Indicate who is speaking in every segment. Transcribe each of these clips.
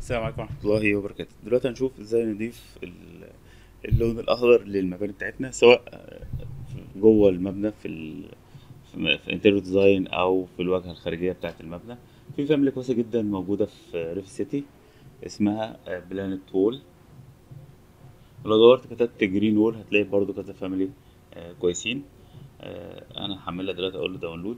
Speaker 1: السلام عليكم ورحمة الله وبركاته دلوقتي هنشوف ازاي نضيف ال- اللون الأخضر للمباني بتاعتنا سواء آه، جوه المبنى في ال في في انتيريور ديزاين أو في الواجهة الخارجية بتاعة المبنى في فاميلي كويسة جدا موجودة في ريف سيتي اسمها بلانت وول ولو دورت كتبت جرين وول هتلاقي برضو كذا فاميلي آه، كويسين آه، أنا هحملها دلوقتي أقول له داونلود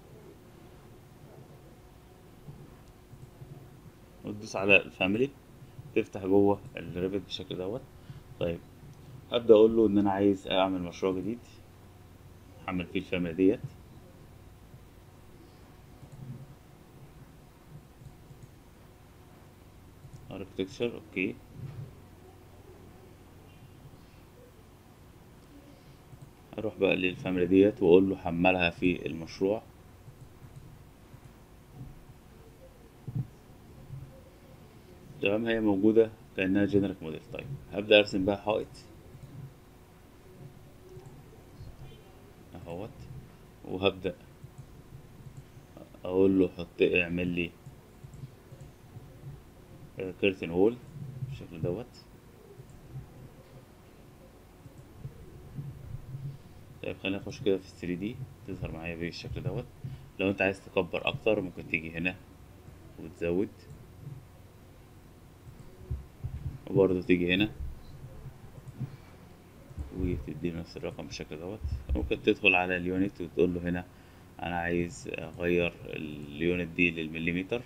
Speaker 1: وتدوس على الفاميلي تفتح جوه الريفت بالشكل دوت طيب هبدأ أقول له إن أنا عايز أعمل مشروع جديد أحمل فيه الفاميلي ديت architecture أوكي أروح بقى للفاميلي ديت وأقول له حملها في المشروع تمام هي موجودة كأنها جنريك موديل طيب هبدأ أرسم بقى حائط اهوت وهبدأ أقول له حط اعمل لي كيرتن وول بالشكل دوت طيب خلينا نخش كده في 3 دي تظهر معايا بالشكل دوت لو انت عايز تكبر اكتر ممكن تيجي هنا وتزود وبرضه تيجي هنا وتدي نفس الرقم بالشكل دوت ممكن تدخل على اليونت وتقول له هنا انا عايز اغير اليونت دي للمليمتر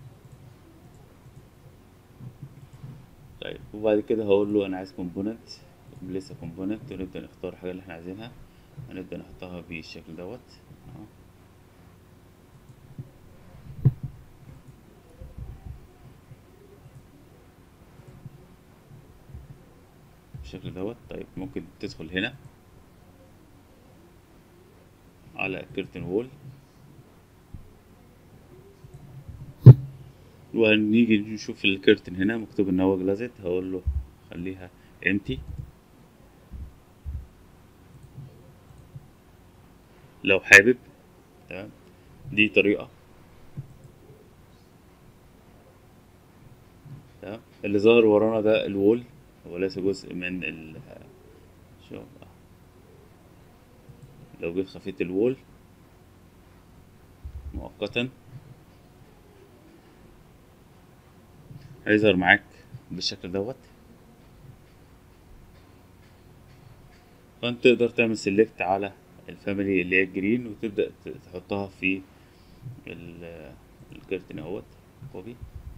Speaker 1: طيب وبعد كده هقول له انا عايز كومبوننت بليس كومبوننت ونبدا نختار الحاجه اللي احنا عايزينها هنبدا نحطها بالشكل دوت اهو بالشكل دوت طيب ممكن تدخل هنا على الكيرتن وول وهنيجي نشوف الكيرتن هنا مكتوب ان هو جلازت هقول له خليها امتي لو حابب تمام دي طريقة تمام اللي ظاهر ورانا ده الوول وليس جزء من ال شوف لو جيت خفيت الوول مؤقتا هيظهر معاك بالشكل دوت فانت تقدر تعمل سيلكت على الفاميلي اللي هي الجرين وتبدأ تحطها في الكرتون اهوت كوبي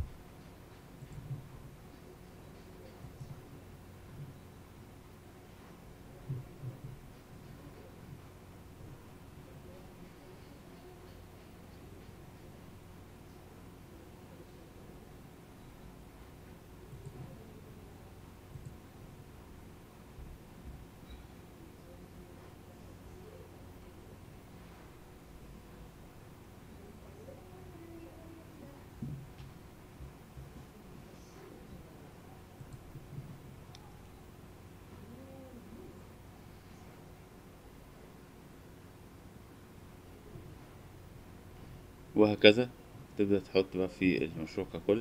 Speaker 1: وهكذا تبدأ تحط بقى في المشروع ككل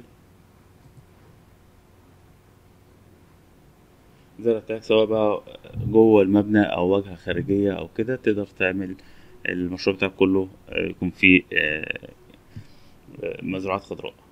Speaker 1: زي ما قلت لك سواء بقى جوه المبنى أو واجهة خارجية أو كده تقدر تعمل المشروع بتاعك كله يكون فيه مزروعات خضراء